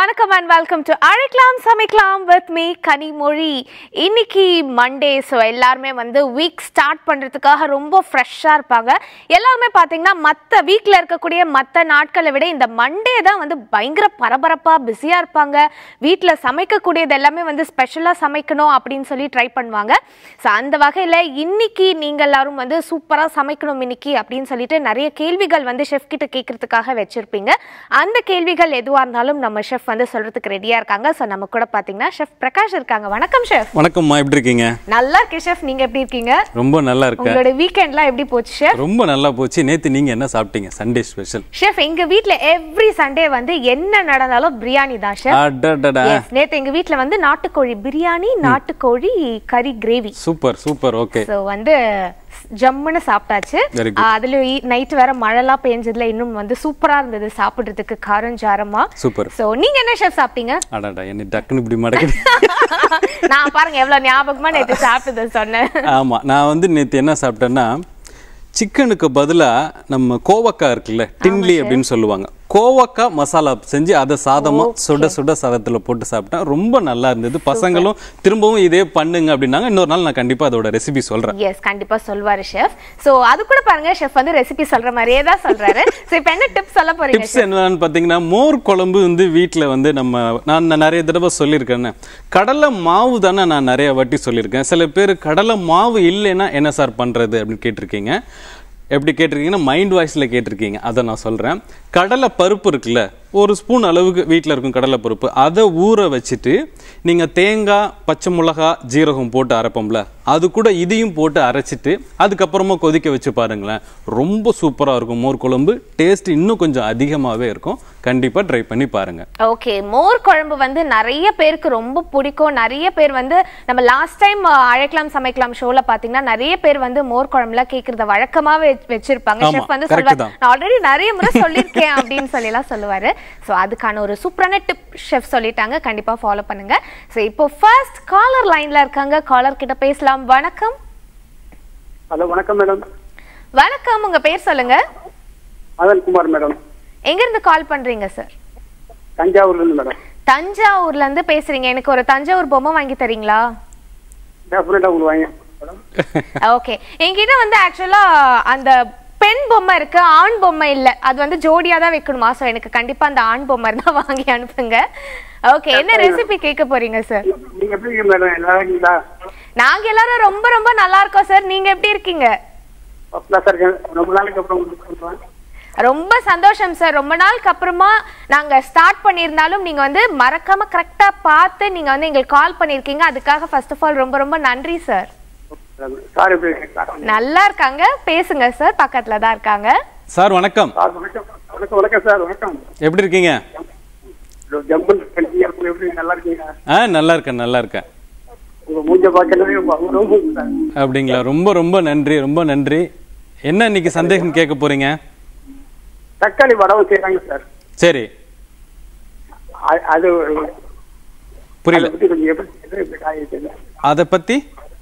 வணக்கம் and welcome to அழைக்கலாம் சமைக்கலாம் வித் மீ கனிமொழி இன்னைக்கு மண்டே ஸோ எல்லாருமே வந்து வீக் ஸ்டார்ட் பண்ணுறதுக்காக ரொம்ப ஃப்ரெஷ்ஷாக இருப்பாங்க எல்லாருமே பார்த்தீங்கன்னா மற்ற வீக்கில் இருக்கக்கூடிய மற்ற நாட்களை விட இந்த மண்டே தான் வந்து பயங்கர பரபரப்பாக பிஸியாக இருப்பாங்க வீட்டில் சமைக்கக்கூடியது எல்லாமே வந்து ஸ்பெஷலாக சமைக்கணும் அப்படின்னு சொல்லி ட்ரை பண்ணுவாங்க ஸோ அந்த வகையில் இன்னைக்கு நீங்கள் எல்லாரும் வந்து சூப்பராக சமைக்கணும் இன்னைக்கு அப்படின்னு சொல்லிட்டு நிறைய கேள்விகள் வந்து ஷெஃப் கிட்ட கேட்கறதுக்காக வச்சிருப்பீங்க அந்த கேள்விகள் எதுவாக இருந்தாலும் நம்ம ஷெஃப் வந்து சொல்றதுக்கு ரெடியா இருக்காங்க ஸோ நம்ம கூட பார்த்தீங்கன்னா ஷெஃப் பிரகாஷ் இருக்காங்க வணக்கம் ஷெஃப் வணக்கம்மா எப்படி இருக்கீங்க நல்லா இருக்கு ஷெஃப் நீங்க எப்படி இருக்கீங்க ரொம்ப நல்லா இருக்கேன் உங்களோட வீக்கெண்ட்லாம் எப்படி போச்சு ஷெஃப் ரொம்ப நல்லா போச்சு நேத்து நீங்க என்ன சாப்பிட்டீங்க சண்டே ஸ்பெஷல் ஷெஃப் எங்க வீட்ல எவ்ரி சண்டே வந்து என்ன நடந்தாலும் பிரியாணி தான் ஷெஃப் அடடடா Yes, நேத்து எங்க வீட்ல வந்து நாட்டுக்கோழி பிரியாணி நாட்டுக்கோழி கறி gravy super super okay so வந்து ஜம்முன்னு சாப்பிட்டாச்சு Very good. ஆஹ் அதுல நைட் வேற மழைலாம் பெஞ்சதுல இன்னும் வந்து சூப்பரா இருந்தது சாப்பிடுறதுக்கு காரஞ்சாரமா சூப்பர் சோ நீங்க என்ன ஷெஃப் சாப்பிட்டீங்க அடடா என்ன டக்குன்னு இப்படி மடக்குது நான் பாருங்க எவ்வளவு ஞாபகமா நேத்து சாப்பிட்டது சொன்னேன் ஆமா நான் வந்து நேத்து என்ன சாப்பிட்டேன்னா சிக்கனுக்கு பதிலா நம்ம கோவக்காய் இருக்குல்ல டின்லி அப்படின்னு சொல்லுவாங்க கோவக்காய் மசாலா செஞ்சு அதை சாதமா சுட சுட சாதத்துல போட்டு சாப்பிட்டேன் ரொம்ப நல்லா இருந்தது பசங்களும் திரும்பவும் இதே பண்ணுங்க அப்படின்னாங்க இன்னொரு நாள் நான் கண்டிப்பா அதோட ரெசிபி சொல்றேன் எஸ் கண்டிப்பா சொல்வாரு ஷெஃப் சோ அது கூட பாருங்க ஷெஃப் வந்து ரெசிபி சொல்ற மாதிரியே தான் சொல்றாரு சோ இப்போ என்ன டிப்ஸ் சொல்ல போறீங்க டிப்ஸ் என்னன்னு பார்த்தீங்கன்னா மோர் குழம்பு வந்து வீட்டில் வந்து நம்ம நான் நான் நிறைய தடவை சொல்லியிருக்கேன் கடலை மாவு தானே நான் நிறைய வாட்டி சொல்லியிருக்கேன் சில பேர் கடலை மாவு இல்லைன்னா என்ன சார் பண்ணுறது அப்படின்னு கேட்டிருக்கீங்க எப்படி கேட்டிருக்கீங்கன்னா மைண்ட் வாய்ஸில் கேட்டிருக்கீங்க அதை நான் சொல்கிறேன் கடலை பருப்பு இருக்குல்ல ஒரு ஸ்பூன் அளவுக்கு வீட்டில் இருக்கும் கடலை பருப்பு அதை ஊற வச்சுட்டு நீங்கள் தேங்காய் பச்சை மிளகா ஜீரகம் போட்டு அரைப்போம்ல அது கூட இதையும் போட்டு அரைச்சிட்டு அதுக்கப்புறமா கொதிக்க வச்சு பாருங்களேன் ரொம்ப சூப்பராக இருக்கும் மோர் குழம்பு டேஸ்ட் இன்னும் கொஞ்சம் அதிகமாகவே இருக்கும் கண்டிப்பாக ட்ரை பண்ணி பாருங்கள் ஓகே மோர் குழம்பு வந்து நிறைய பேருக்கு ரொம்ப பிடிக்கும் நிறைய பேர் வந்து நம்ம லாஸ்ட் டைம் அழைக்கலாம் சமைக்கலாம் ஷோல பாத்தீங்கன்னா நிறைய பேர் வந்து மோர் குழம்புல கேக்குறத வழக்கமாவே வச்சு- வச்சிருப்பாங்க ஆமா, ஷெஃப் வந்து correct சொல்லுவாரு தான். நான் ஆல்ரெடி நிறைய முறை சொல்லியிருக்கேன் அப்படின்னு சொல்லி எல்லாம் சொல்லுவாரு சோ அதுக்கான ஒரு சூப்பரான டிப் ஷெஃப் சொல்லிட்டாங்க கண்டிப்பா ஃபாலோ பண்ணுங்க சோ இப்போ ஃபர்ஸ்ட் காலர் லைன்ல இருக்காங்க காலர் கிட்ட பேசலாம் வணக்கம் ஹலோ வணக்கம் மேடம் வணக்கம் உங்க பேர் சொல்லுங்க மதன் குமார் மேடம் எங்க இருந்து கால் பண்றீங்க சார் தஞ்சாவூர்ல இருந்து மேடம் தஞ்சாவூர்ல இருந்து பேசுறீங்க எனக்கு ஒரு தஞ்சாவூர் பொம்மை வாங்கி தரீங்களா டெஃபினட்டா உங்களுக்கு வாங்க மேடம் ஓகே என்கிட்ட வந்து ஆக்சுவலா அந்த பெண் பொம்மை இருக்கு ஆண் பொம்மை இல்ல அது வந்து ஜோடியா தான் வைக்கணுமா சோ எனக்கு கண்டிப்பா அந்த ஆண் பொம்மை தான் வாங்கி அனுப்புங்க ஓகே என்ன ரெசிபி கேட்க போறீங்க சார் நீங்க எப்படி இருக்கீங்க மேடம் நல்லா இருக்கீங்களா நாங்க எல்லாரும் ரொம்ப ரொம்ப நல்லா இருக்கோம் சார் நீங்க எப்படி இருக்கீங்க ஃபர்ஸ்ட் கிளாஸா இருக்கேன் ரொம்ப நாளைக்கு அப்புறம் உங்களுக்கு சொல்றேன் ரொம்ப சந்தோஷம் சார் ரொம்ப நாளுக்கு அப்புறமா நாங்க ஸ்டார்ட் பண்ணியிருந்தாலும் நீங்க வந்து மறக்காம கரெக்டா பார்த்து நீங்க வந்து எங்களுக்கு கால் பண்ணிருக்கீங்க அதுக்காக ஃபர்ஸ்ட் ஆஃப் ஆல் ரொம்ப ரொம்ப நன்றி சார் சார் எப்படி இருக்கீங்க நல்லா இருக்காங்க பேசுங்க சார் பக்கத்துல தான் இருக்காங்க சார் வணக்கம் சார் வணக்கம் வணக்கம் வணக்கம் சார் வணக்கம் எப்படி இருக்கீங்க ஜம்பல் இருக்கீங்க எப்படி நல்லா இருக்கீங்க ஆ நல்லா இருக்கேன் நல்லா இருக்கேன் உங்க மூஞ்ச பார்க்கறதே ரொம்ப ரொம்ப சார் அப்படிங்களா ரொம்ப ரொம்ப நன்றி ரொம்ப நன்றி என்ன இன்னைக்கு சந்தேகம் கேட்க போறீங்க தக்காளி வடவும் செய்யறாங்க சார் சரி அ- அது புரியல அதை பத்தி கொஞ்சம் எப்படி செய்யறது, எப்படி காய வைக்கிறது? அதை பத்தி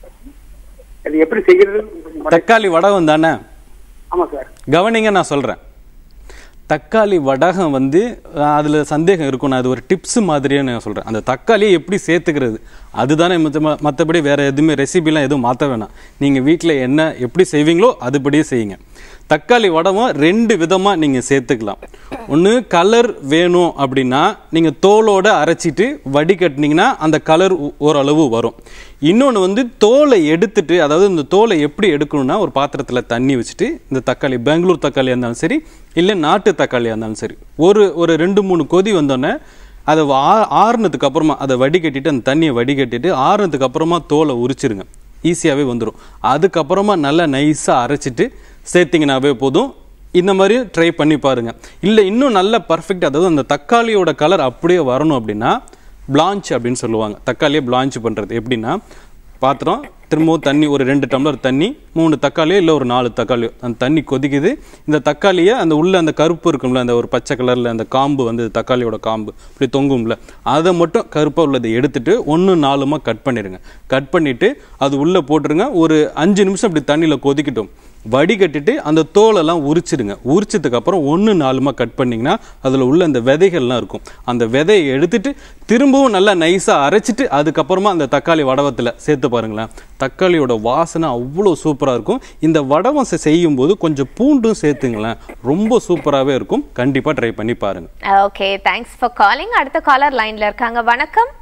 அது எப்படி செய்யறது கொஞ்சம் மட- தக்காளி வடகம் தானே ஆமா சார் கவனிங்க நான் சொல்கிறேன் தக்காளி வடகம் வந்து அஹ், அதுல சந்தேகம் இருக்கும் நான் அது ஒரு டிப்ஸ் மாதிரியே நான் சொல்றேன் அந்த தக்காளியை எப்படி சேர்த்துக்கிறது அதுதானே மத்த- மத்தபடி வேற எதுவுமே ரெசிபிலாம் எதுவும் மாற்ற வேணாம் நீங்க வீட்டில் என்ன எப்படி செய்வீங்களோ அதுபடியே செய்யுங்க தக்காளி வடமும் ரெண்டு விதமா நீங்க சேர்த்துக்கலாம் ஒன்று கலர் வேணும் அப்படின்னா நீங்க தோலோட அரைச்சிட்டு வடிகட்டினீங்கன்னா அந்த கலர் ஓரளவு வரும் இன்னொன்று வந்து தோலை எடுத்துட்டு அதாவது இந்த தோலை எப்படி எடுக்கணும்னா ஒரு பாத்திரத்தில் தண்ணி வச்சுட்டு இந்த தக்காளி பெங்களூர் தக்காளியாக இருந்தாலும் சரி இல்லை நாட்டு தக்காளியாக இருந்தாலும் சரி ஒரு ஒரு ரெண்டு மூணு கொதி வந்தோடனே அதை ஆ- ஆறுனதுக்கு அப்புறமா அதை வடிகட்டிட்டு அந்த தண்ணியை வடிகட்டிட்டு ஆறுனதுக்கு அப்புறமா தோலை உரிச்சிருங்க ஈஸியாகவே வந்துடும் அதுக்கப்புறமா நல்லா நைஸாக அரைச்சிட்டு சேர்த்திங்கனாவே போதும் இந்த மாதிரி ட்ரை பண்ணி பாருங்க இல்லை இன்னும் நல்ல பர்ஃபெக்ட் அதாவது அந்த தக்காளியோட கலர் அப்படியே வரணும் அப்படின்னா பிளான்ச் அப்படின்னு சொல்லுவாங்க தக்காளியை பிளான்ச் பண்ணுறது எப்படின்னா பாத்திரம் திரும்பவும் தண்ணி ஒரு ரெண்டு டம்ளர் தண்ணி மூணு தக்காளியோ இல்லை ஒரு நாலு தக்காளியோ அந்த தண்ணி கொதிக்குது இந்த தக்காளியை அந்த உள்ள அந்த கருப்பு இருக்கும்ல அந்த ஒரு பச்சை கலரில் அந்த காம்பு வந்து தக்காளியோட காம்பு இப்படி தொங்கும்ல அதை மட்டும் கருப்பாக உள்ளதை எடுத்துட்டு ஒன்று நாலுமா கட் பண்ணிடுங்க கட் பண்ணிட்டு அது உள்ளே போட்டுருங்க ஒரு அஞ்சு நிமிஷம் இப்படி தண்ணியில் கொதிக்கட்டும் வடிகட்டிட்டு அந்த தோலெல்லாம் உரிச்சிடுங்க உரிச்சதுக்கு அப்புறம் ஒன்று நாலுமா கட் பண்ணிங்கன்னா அதில் உள்ள அந்த விதைகள்லாம் இருக்கும் அந்த விதையை எடுத்துட்டு திரும்பவும் நல்லா நைஸாக அரைச்சிட்டு அதுக்கப்புறமா அந்த தக்காளி வடவத்தில் சேர்த்து பாருங்களேன் தக்காளியோட வாசனை அவ்வளோ சூப்பராக இருக்கும் இந்த வடவம் செ- செய்யும்போது கொஞ்சம் பூண்டும் சேர்த்துங்களேன் ரொம்ப சூப்பராகவே இருக்கும் கண்டிப்பாக ட்ரை பண்ணி பாருங்கள் ஓகே தேங்க்ஸ் ஃபார் காலிங் அடுத்த காலர் லைன்ல இருக்காங்க வணக்கம்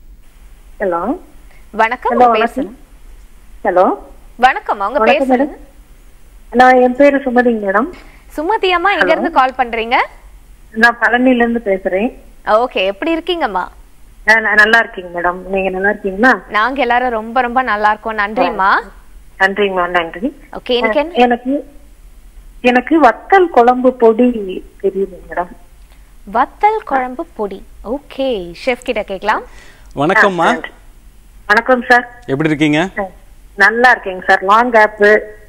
ஹலோ வணக்கம் ஹலோ உங்க பேர் வணக்கம் சொல்லுங்க. ஹலோ வணக்கம் உங்க பேர் வணக்கம் சொல்லுங்க நான் என் பேரு சுமதிங்க மேடம் சுமதி அம்மா எங்க இருந்து கால் பண்றீங்க நான் பழனில இருந்து பேசுறேன் ஓகே எப்படி இருக்கீங்கம்மா நான் நான் நல்லா இருக்கீங்க மேடம் நீங்க நல்லா இருக்கீங்களா நாங்க எல்லாரும் ரொம்ப ரொம்ப நல்லா இருக்கோம் நன்றிம்மா நன்றிங்க மேம் நன்றி ஓகே எனக்கு என்ன எனக்கு எனக்கு வத்தல் குழம்பு பொடி தெரியுது மேடம் வத்தல் குழம்பு பொடி ஓகே ஷெஃப் கிட்ட கேட்கலாம் வணக்கம்மா வணக்கம் சார் எப்படி இருக்கீங்க நல்லா இருக்கேங்க சார் லாங் கேப்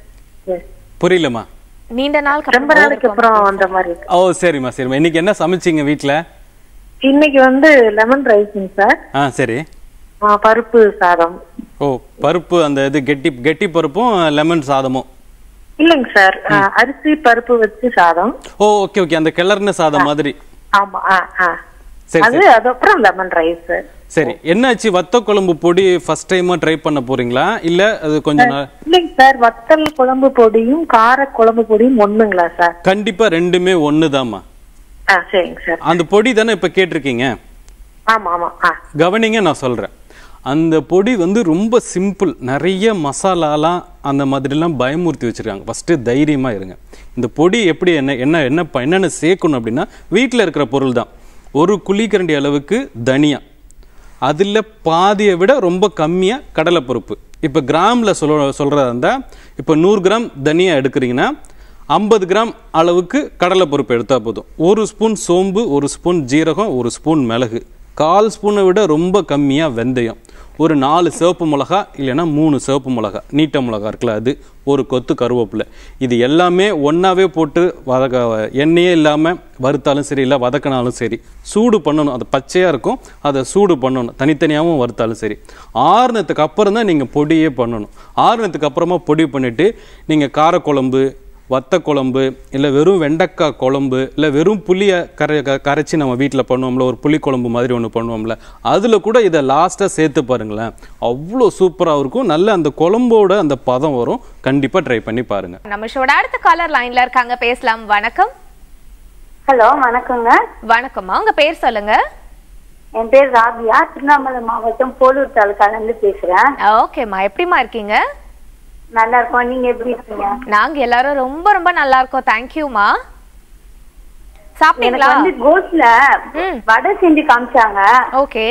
புரியலம்மா நீண்ட நாள் ரொம்ப நாளைக்கு அப்புறம் வந்த மாதிரி இருக்கு ஓ சரிம்மா சரிம்மா இன்னைக்கு என்ன சமைச்சீங்க வீட்டில் இன்னைக்கு வந்து லெமன் ரைஸுங்க சார் ஆ சரி ஆ, பருப்பு சாதம் ஓ பருப்பு அந்த இது கெட்டி கெட்டி பருப்பும் லெமன் சாதமும் இல்லைங்க சார் ஆ, அரிசி பருப்பு வச்சு சாதம் ஓ ஓகே ஓகே அந்த கிளர்ன சாதம் மாதிரி ஆமா ஆ ஆ சரி அது அதுக்கப்புறம் லெமன் ரைஸ் சரி என்னாச்சு வத்த குழம்பு பொடி ஃபர்ஸ்ட் டைமா ட்ரை பண்ண போறீங்களா இல்ல அது கொஞ்சம் நா- இல்லைங்க சார் வத்தல் குழம்பு பொடியும் கார குழம்பு பொடியும் ஒண்ணுங்களா சார் கண்டிப்பா ரெண்டுமே ஒண்ணுதாம்மா ஆ சரிங்க சார் அந்த பொடி தானே இப்ப கேட்டிருக்கீங்க ஆமா ஆமா ஆ கவனிங்க நான் சொல்றேன் அந்த பொடி வந்து ரொம்ப சிம்பிள் நிறைய மசாலாலாம் அந்த மாதிரிலாம் பயமுறுத்தி வச்சிருக்காங்க ஃபஸ்ட்டு தைரியமா இருங்க இந்த பொடி எப்படி என்ன என்ன என்ன ப- என்னென்ன சேர்க்கணும் அப்படின்னா வீட்டில் இருக்கிற பொருள் தான் ஒரு குழிக்கரண்டி அளவுக்கு தனியா அதில் பாதியை விட ரொம்ப கம்மியாக கடலைப்பருப்பு இப்போ கிராமில் சொல்ல சொல்கிறதா இருந்தால் இப்போ நூறு கிராம் தனியா எடுக்கிறீங்கன்னா ஐம்பது கிராம் அளவுக்கு கடலைப்பருப்பு எடுத்தால் போதும் ஒரு ஸ்பூன் சோம்பு ஒரு ஸ்பூன் ஜீரகம் ஒரு ஸ்பூன் மிளகு கால் ஸ்பூனை விட ரொம்ப கம்மியாக வெந்தயம் ஒரு நாலு சிவப்பு மிளகா இல்லைன்னா மூணு சிவப்பு மிளகா நீட்ட மிளகா இருக்குல்ல அது ஒரு கொத்து கருவேப்பிலை இது எல்லாமே ஒன்றாவே போட்டு வதக்க எண்ணெயே இல்லாமல் வறுத்தாலும் சரி இல்லை வதக்கினாலும் சரி சூடு பண்ணணும் அது பச்சையாக இருக்கும் அதை சூடு பண்ணணும் தனித்தனியாகவும் வறுத்தாலும் சரி ஆறுனதுக்கு அப்புறம் தான் நீங்கள் பொடியே பண்ணணும் ஆறுனதுக்கு அப்புறமா பொடி பண்ணிவிட்டு நீங்கள் காரக்குழம்பு வத்த குழம்பு இல்லை வெறும் வெண்டைக்காய் குழம்பு இல்லை வெறும் புளியை கரை க- கரைச்சி நம்ம வீட்டில் பண்ணுவோம்ல ஒரு புளி குழம்பு மாதிரி ஒன்று பண்ணுவோம்ல அதில் கூட இதை லாஸ்ட்டாக சேர்த்து பாருங்களேன் அவ்வளோ சூப்பராக இருக்கும் நல்ல அந்த குழம்போட அந்த பதம் வரும் கண்டிப்பாக ட்ரை பண்ணி பாருங்கள் நம்ம ஷோட அடுத்த காலர் லைன்ல இருக்காங்க பேசலாம் வணக்கம் ஹலோ வணக்கங்க வணக்கம்மா உங்க பேர் சொல்லுங்க என் பேர் ராபியா திருவண்ணாமலை மாவட்டம் போலூர் தாலுக்கால இருந்து பேசுறேன் ஓகேம்மா எப்படிம்மா இருக்கீங்க நல்லா இருக்கோம் நீங்க எப்படி இருக்கீங்க நாங்க எல்லாரும் ரொம்ப ரொம்ப நல்லா இருக்கோம் தேங்க்யூமா எனக்கு சாப்பிட்டீங்களா வந்து கோஸ்ட்ல ம். வடை செஞ்சு காமிச்சாங்க ஓகே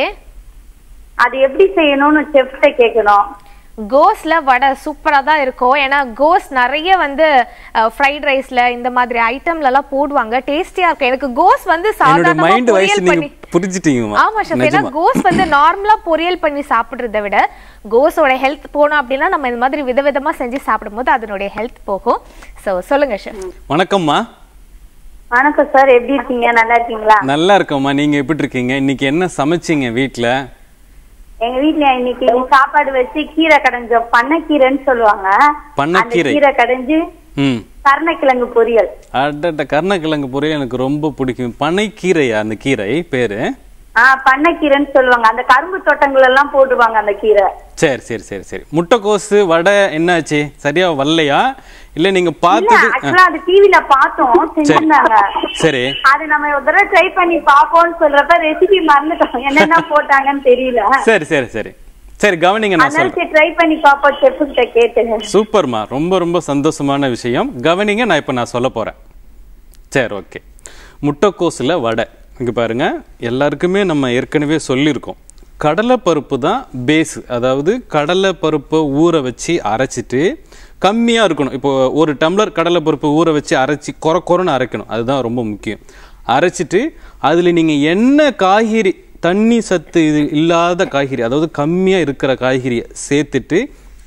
அது எப்படி செய்யணும்னு செஃப்ட கேட்கணும் கோஸ்ல வடை சூப்பரா தான் இருக்கும் ஏன்னா கோஸ் நிறைய வந்து ஃப்ரைட் ரைஸ்ல இந்த மாதிரி ஐட்டம்ல எல்லாம் போடுவாங்க டேஸ்டியா இருக்கும் எனக்கு கோஸ் வந்து என்னோட சாதாரணமா மைண்ட் வயசு பொரியல் பண்ணி நீங்கள் புரிஞ்சிட்டீங்கம்மா ஆமா ஷெஃப் ஏன்னா நிஜமா கோஸ் வந்து நார்மலா பொரியல் பண்ணி சாப்பிடுறத விட கோஸோட ஹெல்த் போனோம் அப்படின்னா நம்ம இந்த மாதிரி விதவிதமா செஞ்சு சாப்பிடும்போது அதனுடைய ஹெல்த் போகும் சோ சொல்லுங்க ஷெஃப் வணக்கம்மா வணக்கம் சார் எப்படி இருக்கீங்க நல்லா இருக்கீங்களா நல்லா இருக்கம்மா நீங்கள் எப்படி இருக்கீங்க இன்னைக்கு என்ன சமைச்சீங்க வீட்டில் எங்க வீட்ல இன்னைக்கு சாப்பாடு வச்சு கீரை கடைஞ்சோம் பண்ணக்கீரைன்னு சொல்லுவாங்க அந்த பண்ணைக்கீரை. கீரை கடைஞ்சு ம் கருணைக்கிழங்கு பொரியல் அடட்ட கருணக்கிழங்கு பொரியல் எனக்கு ரொம்ப பிடிக்கும் பனைக்கீரையா அந்த கீரை பேரு ஆஹ் பண்ணக்கீரைன்னு சொல்லுவாங்க அந்த கரும்பு தோட்டங்கள் எல்லாம் போடுவாங்க அந்த கீரை சரி சரி சரி சரி முட்டைக்கோசு வடை என்னாச்சு சரியா வரலையா இல்ல நீங்க இல்ல பார்த்தது ஆ, ஆக்சுவலா அது டிவில பார்த்தோம் செஞ்சிருந்தாங்க சரி அது நம்ம ஒரு தடவை ட்ரை பண்ணி பாப்போம்னு சொல்றப்ப ரெசிபி மறந்துட்டோம் என்னென்ன போட்டாங்கன்னு தெரியல சரி சரி சரி சரி கவனிங்க நான் அதனால சொல்றேன் சரி ட்ரை பண்ணி பாப்போம் செஃப் கிட்ட கேட்டு சூப்பர்மா ரொம்ப ரொம்ப சந்தோஷமான விஷயம் கவனிங்க நான் இப்போ நான் சொல்ல போறேன் சரி ஓகே முட்டைக்கோஸில் வடை இங்கே பாருங்க எல்லாருக்குமே நம்ம ஏற்கனவே சொல்லியிருக்கோம் கடலைப்பருப்பு தான் பேஸ் அதாவது கடலைப்பருப்பை ஊற வச்சு அரைச்சிட்டு கம்மியாக இருக்கணும் இப்போ ஒரு டம்ளர் கடலைப்பருப்பு ஊற வச்சு அரைச்சி கொர கொரன்னு அரைக்கணும் அதுதான் ரொம்ப முக்கியம் அரைச்சிட்டு அதில் நீங்கள் என்ன காய்கறி தண்ணி சத்து இது இல்லாத காய்கறி அதாவது கம்மியாக இருக்கிற காய்கறியை சேர்த்துட்டு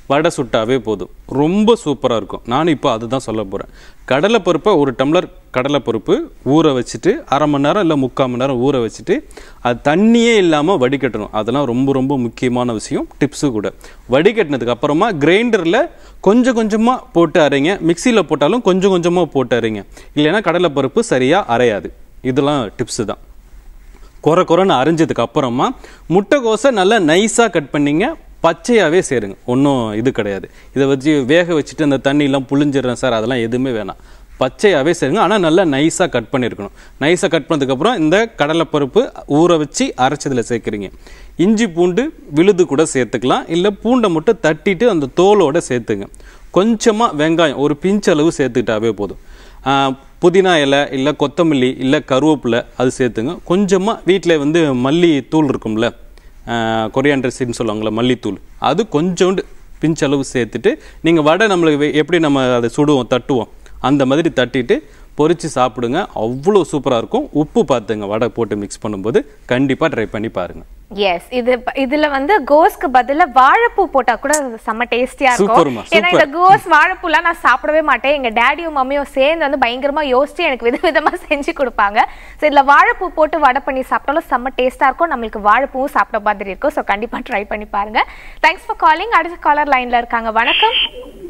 வடை சுட்டாவே போதும் ரொம்ப சூப்பராக இருக்கும் நானும் இப்போ அதுதான் சொல்ல போகிறேன் கடலைப்பருப்பை ஒரு டம்ளர் கடலைப்பருப்பு ஊற வச்சுட்டு அரை மணி நேரம் இல்லை முக்கால் மணி நேரம் ஊற வச்சுட்டு அது தண்ணியே இல்லாமல் வடிகட்டணும் அதெல்லாம் ரொம்ப ரொம்ப முக்கியமான விஷயம் டிப்ஸு கூட வடிகட்டினதுக்கு அப்புறமா கிரைண்டரில் கொஞ்சம் கொஞ்சமாக போட்டு அரைங்க மிக்சியில் போட்டாலும் கொஞ்சம் கொஞ்சமாக போட்டு அரைங்க இல்லைன்னா கடலைப்பருப்பு சரியாக அரையாது இதெல்லாம் டிப்ஸு தான் குறை குறைன்னு அரைஞ்சதுக்கு அப்புறமா முட்டைக்கோஸை நல்லா நைஸாக கட் பண்ணிங்க பச்சையாகவே சேருங்க ஒன்றும் இது கிடையாது இதை வச்சு வேக வச்சுட்டு அந்த தண்ணியெல்லாம் புழிஞ்சிடுறேன் சார் அதெல்லாம் எதுவுமே வேணாம் பச்சையாகவே சேருங்க ஆனால் நல்லா நைஸாக கட் பண்ணியிருக்கணும் நைஸாக கட் பண்ணதுக்கப்புறம் இந்த கடலைப்பருப்பு ஊற வச்சு அரைச்சதில் சேர்க்குறீங்க இஞ்சி பூண்டு விழுது கூட சேர்த்துக்கலாம் இல்லை பூண்டை மட்டும் தட்டிட்டு அந்த தோலோட சேர்த்துங்க கொஞ்சமாக வெங்காயம் ஒரு பிஞ்ச் அளவு சேர்த்துக்கிட்டாவே போதும் ஆஹ் புதினா இலை இல்லை கொத்தமல்லி இல்லை கருவேப்பிலை அது சேர்த்துங்க கொஞ்சமாக வீட்டில் வந்து மல்லி தூள் இருக்கும்ல கொரியாண்டர் சீட்னு சொல்லுவாங்கள்ல மல்லித்தூள் அது கொஞ்சோண்டு பிஞ்ச் அளவு சேர்த்துட்டு நீங்கள் வடை நம்மளுக்கு வே- எப்படி நம்ம அதை சுடுவோம் தட்டுவோம் அந்த மாதிரி தட்டிட்டு பொரிச்சு சாப்பிடுங்க அவ்வளோ சூப்பராக இருக்கும் உப்பு பார்த்துங்க வடை போட்டு மிக்ஸ் பண்ணும்போது கண்டிப்பாக ட்ரை பண்ணி பாருங்கள் எஸ் இது இதுல வந்து கோஸ்க்கு பதிலா வாழைப்பூ போட்டா கூட செம்ம டேஸ்டியா சூப்பர்மா, இருக்கும் ஏன்னா சூப்பர். இந்த கோஸ் வாழைப்பூலாம் நான் சாப்பிடவே மாட்டேன் எங்க டேடியும் மம்மியும் சேர்ந்து வந்து பயங்கரமா யோசிச்சு எனக்கு விதவிதமா செஞ்சு கொடுப்பாங்க ஸோ இதுல வாழைப்பூ போட்டு வடை பண்ணி சாப்பிட்டாலும் செம்ம டேஸ்டா இருக்கும் நம்மளுக்கு வாழைப்பூவும் சாப்பிட்ட மாதிரி இருக்கும் ஸோ கண்டிப்பா ட்ரை பண்ணி பாருங்க தேங்க்ஸ் ஃபார் காலிங் அடுத்த காலர் லைன்ல இருக்காங்க வணக்கம்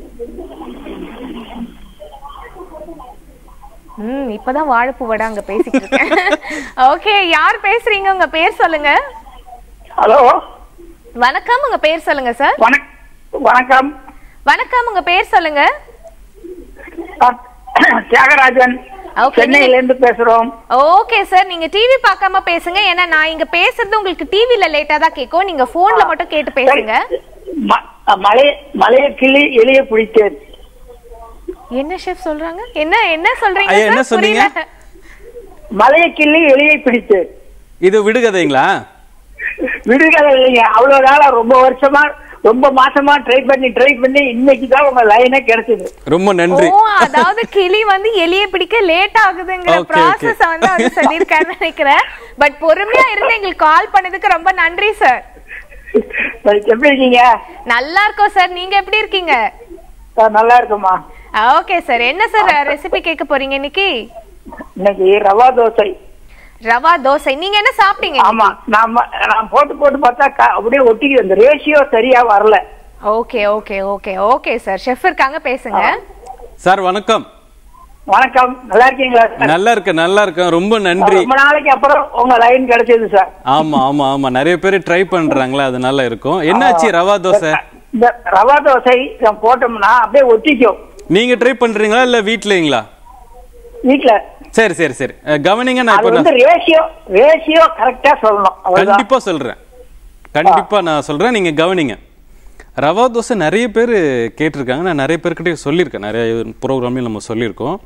ம் இப்பதான் வாழைப்பூ வடை அங்க பேசிட்டு இருக்கேன் ஓகே யார் பேசுறீங்க உங்க பேர் சொல்லுங்க ஹலோ வணக்கம் உங்க பேர் சொல்லுங்க சார் வணக் வணக்கம் வணக்கம் உங்க பேர் சொல்லுங்க அஹ், தியாகராஜன் Okay, சென்னையில இருந்து பேசுறோம் ஓகே சார் நீங்க டிவி பார்க்காம பேசுங்க ஏன்னா நான் இங்க பேசுறது உங்களுக்கு டிவில லேட்டா தான் கேட்கும் நீங்க போன்ல மட்டும் கேட்டு பேசுங்க ம- மலை மலைய கிளி எளிய பிடித்தேன் என்ன ஷெஃப் சொல்றாங்க என்ன என்ன சொல்றீங்க ஐயா, என்ன sir? சொன்னீங்க? புரியல. மலைய கிள்ளி எளியை பிடித்தேன் இது விடுகதைங்களா விடுதலை இல்லைங்க அவ்வளவு நாளா ரொம்ப வருஷமா ரொம்ப மாசமா ட்ரை பண்ணி ட்ரை பண்ணி இன்னைக்கு தான் உங்க லைனே கிடைச்சது ரொம்ப நன்றி ஓ அதாவது கிளி வந்து எலிய பிடிக்க லேட் ஆகுதுங்கிற Okay, okay. ப்ராசஸ் வந்து அவர் சொல்லியிருக்காருன்னு நினைக்கிறேன் பட் பொறுமையா இருந்து எங்களுக்கு கால் பண்ணதுக்கு ரொம்ப நன்றி சார் சரி, எப்படி இருக்கீங்க நல்லா இருக்கோம் சார் நீங்க எப்படி இருக்கீங்க அஹ், நல்லா இருக்குமா ஓகே சார் என்ன சார் ரெசிபி கேட்க போறீங்க இன்னைக்கு இன்னைக்கு ரவா தோசை ரவா தோசை நீங்க என்ன சாப்பிட்டீங்க ஆமா நான் ம- நான் போட்டு போட்டு பார்த்தா க- அப்படியே ஒட்டிக்கு அந்த ரேஷியோ சரியா வரல okay okay okay okay sir chef இருக்காங்க பேசுங்க சார் வணக்கம் வணக்கம் நல்லா இருக்கீங்களா சார்? நல்லா இருக்கேன் நல்லா இருக்கேன் ரொம்ப நன்றி ரொம்ப நாளைக்கு அப்புறம் உங்க லைன் கிடைச்சது சார் ஆமா ஆமா ஆமா நிறைய பேர் ட்ரை பண்றாங்களா அது நல்லா இருக்கும் என்னாச்சு ரவா தோசை இந்த ரவா தோசை நான் போட்டோம்னா அப்படியே ஒட்டிக்கும் நீங்க ட்ரை பண்றீங்களா இல்ல வீட்லங்களா வீட்ல சரி சரி சரி அஹ், கவனிங்க நான் அது இப்ப வந்து நான் ரேஷியோ ரேஷியோ கரெக்டா சொல்லணும் அவ்வளவுதான் கண்டிப்பா சொல்றேன் கண்டிப்பா நான் சொல்றேன் நீங்க கவனிங்க ரவா தோசை நிறைய பேர் கேட்டிருக்காங்க நான் நிறைய பேர்கிட்ட சொல்லியிருக்கேன் நிறைய ப்ரோக்ராம்லையும் நம்ம சொல்லியிருக்கோம்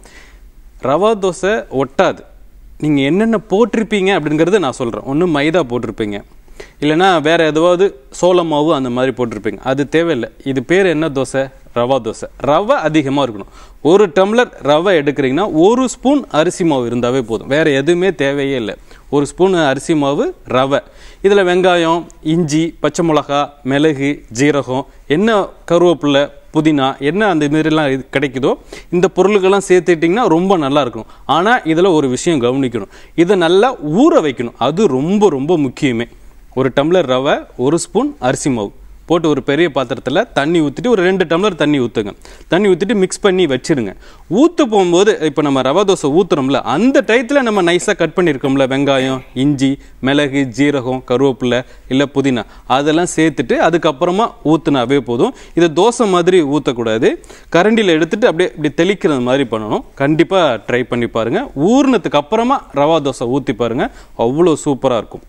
ரவா தோசை ஒட்டாது நீங்கள் என்னென்ன போட்டிருப்பீங்க அப்படிங்கிறது நான் சொல்கிறேன் ஒன்று மைதா போட்டிருப்பீங்க இல்லைன்னா வேற எதுவாவது சோள மாவு அந்த மாதிரி போட்டிருப்பீங்க அது தேவையில்லை இது பேர் என்ன தோசை ரவா தோசை ரவை அதிகமாக இருக்கணும் ஒரு டம்ளர் ரவை எடுக்கிறீங்கன்னா ஒரு ஸ்பூன் அரிசி மாவு இருந்தாவே போதும் வேற எதுவுமே தேவையே இல்லை ஒரு ஸ்பூன் அரிசி மாவு ரவை இதில் வெங்காயம் இஞ்சி பச்சை மிளகா மிளகு ஜீரகம் என்ன கருவேப்பிலை புதினா என்ன அந்த மாதிரிலாம் இது கிடைக்குதோ இந்த பொருளுக்கெல்லாம் சேர்த்துட்டிங்கன்னா ரொம்ப நல்லா இருக்கும் ஆனால் இதில் ஒரு விஷயம் கவனிக்கணும் இதை நல்லா ஊற வைக்கணும் அது ரொம்ப ரொம்ப முக்கியமே ஒரு டம்ளர் ரவை ஒரு ஸ்பூன் அரிசி மாவு போட்டு ஒரு பெரிய பாத்திரத்தில் தண்ணி ஊற்றிட்டு ஒரு ரெண்டு டம்ளர் தண்ணி ஊற்றுங்க தண்ணி ஊற்றிட்டு மிக்ஸ் பண்ணி வச்சிருங்க ஊற்ற போகும்போது இப்போ நம்ம ரவை தோசை ஊற்றுறோம்ல அந்த டயத்தில் நம்ம நைஸாக கட் பண்ணியிருக்கோம்ல வெங்காயம் இஞ்சி மிளகு ஜீரகம் கருவேப்பிலை இல்லை புதினா அதெல்லாம் சேர்த்துட்டு அதுக்கப்புறமா ஊற்றுனாவே போதும் இதை தோசை மாதிரி ஊற்றக்கூடாது கரண்டியில் எடுத்துட்டு அப்படியே இப்படி தெளிக்கிறது மாதிரி பண்ணணும் கண்டிப்பாக ட்ரை பண்ணி பாருங்கள் ஊறினதுக்கு அப்புறமா ரவா தோசை ஊற்றி பாருங்கள் அவ்வளோ சூப்பராக இருக்கும்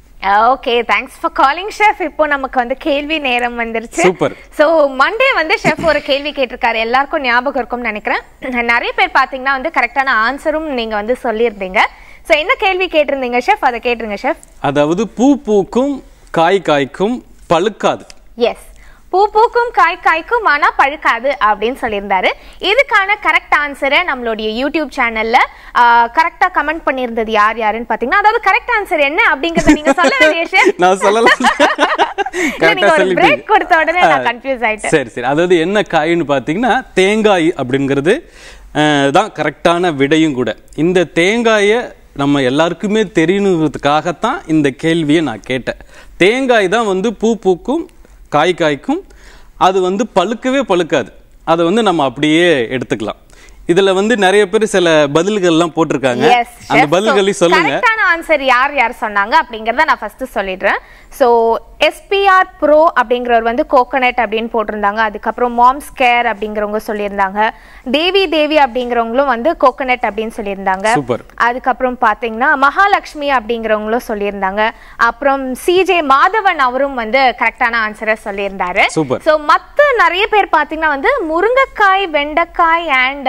okay thanks for calling chef இப்போ நமக்கு வந்து கேள்வி நேரம் வந்துருச்சு Super. சோ மண்டே வந்து ஷெஃப் ஒரு கேள்வி கேட்டிருக்காரு எல்லாருக்கும் ஞாபகம் இருக்கும்னு நினைக்கிறேன் நிறைய பேர் பாத்தீங்கன்னா வந்து கரெக்டான ஆன்சரும் நீங்க வந்து சொல்லியிருந்தீங்க சோ என்ன கேள்வி கேட்டிருந்தீங்க ஷெஃப் அதை கேட்டுருங்க ஷெஃப் அதாவது பூ பூக்கும் காய் காய்க்கும் பழுக்காது எஸ் பூ பூக்கும் காய் காய்க்கும் ஆனா பழுக்காது அப்படின்னு சொல்லியிருந்தாரு இதுக்கான கரெக்ட் ஆன்சரை நம்மளுடைய யூடியூப் சேனல்ல கரெக்டா கமெண்ட் பண்ணியிருந்தது யார் யாருன்னு பாத்தீங்கன்னா அதாவது கரெக்ட் ஆன்சர் என்ன அப்படிங்கறத நீங்க சொல்ல வேண்டிய விஷயம் நான் சொல்லலாம் இல்ல, நீங்க ஒரு சொல்லிட்டீங்க. பிரேக் கொடுத்த உடனே நான் ஆ, கன்ஃபியூஸ் ஆயிட்டேன் சரி சரி அதாவது என்ன காயின்னு பார்த்தீங்கன்னா தேங்காய் அப்படிங்கிறது அஹ், தான் கரெக்டான விடையும் கூட இந்த தேங்காயை நம்ம எல்லாருக்குமே தெரியணுங்கிறதுக்காகத்தான் இந்த கேள்வியை நான் கேட்டேன் தேங்காய் தான் வந்து பூ பூக்கும் காய் காய்க்கும் அது வந்து பழுக்கவே பழுக்காது அதை வந்து நம்ம அப்படியே எடுத்துக்கலாம் இதுல வந்து நிறைய பேர் சில பதில்கள்லாம் போட்டிருக்காங்க Yes, அந்த chef. பதில்களையும் So, சொல்லுங்க correct-ஆன answer யார் யார் சொன்னாங்க அப்படிங்கறத நான் ஃபர்ஸ்ட் சொல்லிடுறேன் ஸோ எஸ்பிஆர் ப்ரோ அப்படிங்கிறவர் வந்து கோகனட் அப்படின்னு போட்டிருந்தாங்க அதுக்கப்புறம் மாம்ஸ் கேர் அப்படிங்கிறவங்க சொல்லியிருந்தாங்க தேவி தேவி அப்படிங்கிறவங்களும் வந்து கோகனட் அப்படின்னு சொல்லியிருந்தாங்க Super. அதுக்கப்புறம் பாத்தீங்கன்னா மகாலட்சுமி அப்படிங்கிறவங்களும் சொல்லியிருந்தாங்க அப்புறம் சிஜே மாதவன் அவரும் வந்து கரெக்டான ஆன்சரை சொல்லியிருந்தாரு Super. ஸோ மத்த நிறைய பேர் பாத்தீங்கன்னா வந்து முருங்கைக்காய் வெண்டைக்காய் அண்ட்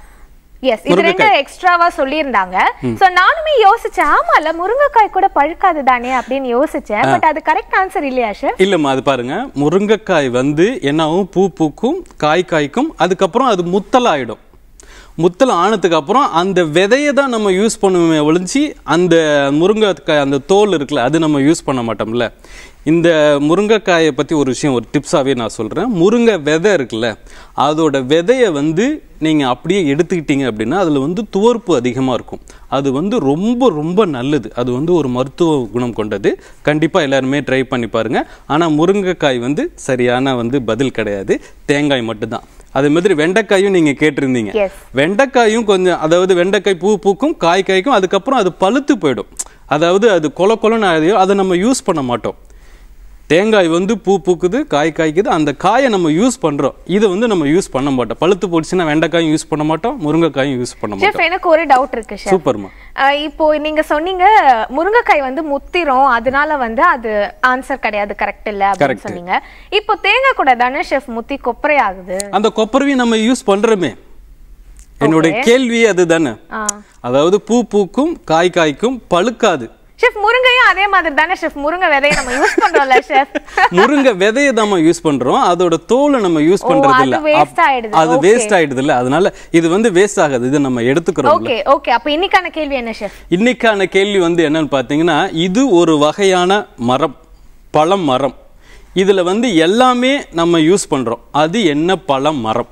எஸ் இது ரெண்டு முருங்கைக்காய். எக்ஸ்ட்ராவா சொல்லியிருந்தாங்க சோ நானுமே யோசிச்சேன் ஆமால முருங்கைக்காய் கூட பழுக்காது தானே அப்படின்னு யோசிச்சேன் பட் அது கரெக்ட் ஆன்சர் இல்லையா சார் இல்லம்மா அது பாருங்க முருங்கைக்காய் வந்து என்னாகும் பூ பூக்கும் காய் காய்க்கும் அதுக்கப்புறம் அது முத்தல் ஆயிடும் முத்தல் ஆனதுக்கு அப்புறம் அந்த விதையை தான் நம்ம யூஸ் பண்ணுவோமே ஒழிஞ்சு அந்த முருங்கைக்காய் அந்த தோல் இருக்குல்ல அது நம்ம யூஸ் பண்ண மாட்டோம்ல இந்த முருங்கைக்காயை பற்றி ஒரு விஷயம் ஒரு டிப்ஸாகவே நான் சொல்கிறேன் முருங்கை விதை இருக்குல்ல அதோட விதையை வந்து நீங்கள் அப்படியே எடுத்துக்கிட்டீங்க அப்படின்னா அதில் வந்து துவர்ப்பு அதிகமாக இருக்கும் அது வந்து ரொம்ப ரொம்ப நல்லது அது வந்து ஒரு மருத்துவ குணம் கொண்டது கண்டிப்பாக எல்லாருமே ட்ரை பண்ணி பாருங்க ஆனால் முருங்கைக்காய் வந்து சரியான வந்து பதில் கிடையாது தேங்காய் மட்டும்தான் அதே மாதிரி வெண்டைக்காயும் நீங்க கேட்டிருந்தீங்க Yes. வெண்டைக்காயும் கொஞ்சம் அதாவது வெண்டைக்காய் பூ பூக்கும் காய் காய்க்கும் அதுக்கப்புறம் அது பழுத்து போயிடும் அதாவது அது கொல கொலன்னு ஆகுதோ அதை நம்ம யூஸ் பண்ண மாட்டோம் தேங்காய் வந்து பூ பூக்குது காய் காய்க்குது அந்த காயை நம்ம யூஸ் பண்றோம் இதை வந்து நம்ம யூஸ் பண்ண மாட்டோம் பழுத்து போச்சுன்னா வெண்டைக்காயும் யூஸ் பண்ண மாட்டோம் முருங்கைக்காயும் யூஸ் பண்ண ஷெஃப் மாட்டோம் எனக்கு ஒரு டவுட் இருக்கு ஷெஃப் சூப்பர்மா இப்போ நீங்க சொன்னீங்க முருங்கைக்காய் வந்து முத்திரும் அதனால வந்து அது ஆன்சர் கிடையாது கரெக்ட் இல்ல அப்படின்னு Correct. சொன்னீங்க இப்போ தேங்காய் கூட தானே ஷெஃப் முத்தி கொப்பரை ஆகுது அந்த கொப்பரவையும் நம்ம யூஸ் பண்றோமே என்னுடைய கேள்வி அதுதானே ஆ. அதாவது பூ பூக்கும் காய் காய்க்கும் பழுக்காது ஷெஃப் முருங்கையும் அதே மாதிரி தானே ஷெஃப் முருங்கை விதையை நம்ம யூஸ் பண்றோம்ல ஷெஃப் முருங்கை விதையை நம்ம யூஸ் பண்றோம் அதோட தோலை நம்ம யூஸ் ஓ, பண்றது அது இல்ல waste அப்- ஆயிடுது. அது Okay. வேஸ்ட் ஆயிடுது இல்ல அதனால இது வந்து வேஸ்ட் ஆகாது இது நம்ம எடுத்துக்கிறோம் ஓகே ஓகே அப்ப இன்னைக்கான கேள்வி என்ன ஷெஃப் இன்னைக்கான கேள்வி வந்து என்னன்னு பாத்தீங்கன்னா இது ஒரு வகையான மரம் பழம் மரம் இதுல வந்து எல்லாமே நம்ம யூஸ் பண்றோம் அது என்ன பழம் மரம்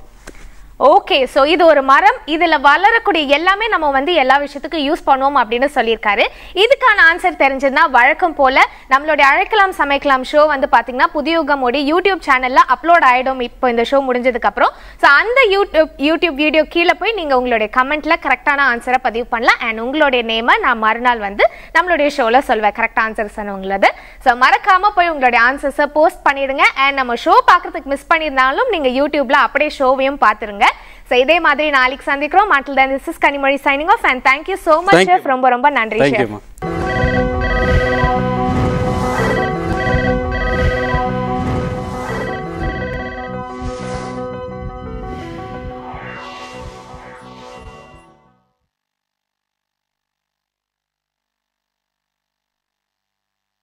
ஓகே சோ இது ஒரு மரம் இதுல வளரக்கூடிய எல்லாமே நம்ம வந்து எல்லா விஷயத்துக்கும் யூஸ் பண்ணுவோம் அப்படின்னு சொல்லியிருக்காரு இதுக்கான ஆன்சர் தெரிஞ்சதுன்னா வழக்கம் போல நம்மளுடைய அழைக்கலாம் சமைக்கலாம் ஷோ வந்து பாத்தீங்கன்னா புதியுகமோட யூடியூப் சேனல்ல அப்லோட் ஆயிடும் இப்போ இந்த ஷோ முடிஞ்சதுக்கு அப்புறம் ஸோ அந்த யூடியூப் யூடியூப் வீடியோ கீழே போய் நீங்க உங்களுடைய கமெண்ட்ல கரெக்டான ஆன்சரை பதிவு பண்ணலாம் அண்ட் உங்களுடைய நேமை நான் மறுநாள் வந்து நம்மளுடைய ஷோல சொல்வேன் கரெக்ட் ஆன்சர் சொன்னவங்களது ஸோ மறக்காம போய் உங்களுடைய ஆன்சர்ஸை போஸ்ட் பண்ணிடுங்க அண்ட் நம்ம ஷோ பார்க்கறதுக்கு மிஸ் பண்ணியிருந்தாலும் நீங்க யூடியூப்ல அப்படியே ஷோவையும் பார்த்துருங்க ஸோ இதே மாதிரி நாளைக்கு சந்திக்கிறோம் மாட்டில் this is Kanimozhi signing off and thank you so much Thank you. ரொம்ப ரொம்ப நன்றி Thank you, chef. மா